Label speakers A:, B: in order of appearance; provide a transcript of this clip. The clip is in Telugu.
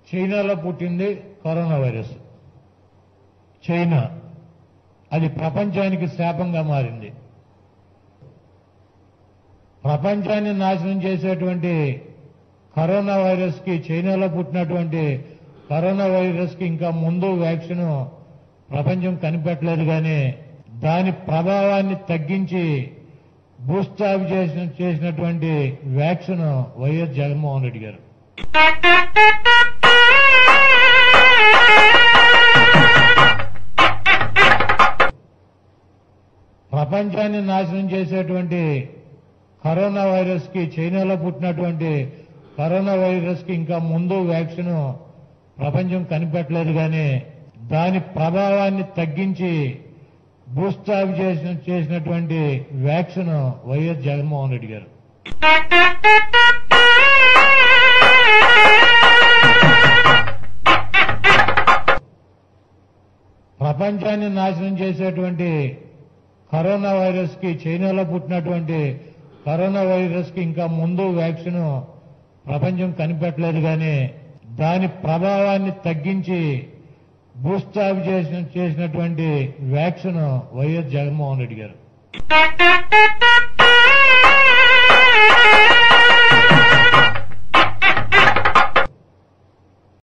A: చైనాలో పుట్టింది కరోనా వైరస్ చైనా అది ప్రపంచానికి శాపంగా మారింది ప్రపంచాన్ని నాశనం చేసేటువంటి కరోనా వైరస్ కి చైనాలో పుట్టినటువంటి కరోనా వైరస్ కి ఇంకా ముందు వ్యాక్సిన్ ప్రపంచం కనిపెట్టలేదు కానీ దాని ప్రభావాన్ని తగ్గించి బూస్టాప్ చేసిన చేసినటువంటి వ్యాక్సిన్ వైఎస్ జగన్మోహన్ రెడ్డి గారు ప్రపంచాన్ని నాశనం చేసేటువంటి కరోనా వైరస్ కి చైనాలో పుట్టినటువంటి కరోనా వైరస్ కి ఇంకా ముందు వ్యాక్సిన్ ప్రపంచం కనిపెట్టలేదు కానీ దాని ప్రభావాన్ని తగ్గించి బూస్టాప్ చేసిన చేసినటువంటి వ్యాక్సిన్ వైఎస్ జగన్మోహన్ రెడ్డి గారు ప్రపంచాన్ని నాశనం చేసేటువంటి కరోనా వైరస్ కి చైనాలో పుట్టినటువంటి కరోనా వైరస్ కి ఇంకా ముందు వ్యాక్సిన్ ప్రపంచం కనిపెట్టలేదు కానీ దాని ప్రభావాన్ని తగ్గించి బూస్టాప్ చేసిన చేసినటువంటి వ్యాక్సిన్ వైఎస్ జగన్మోహన్ రెడ్డి గారు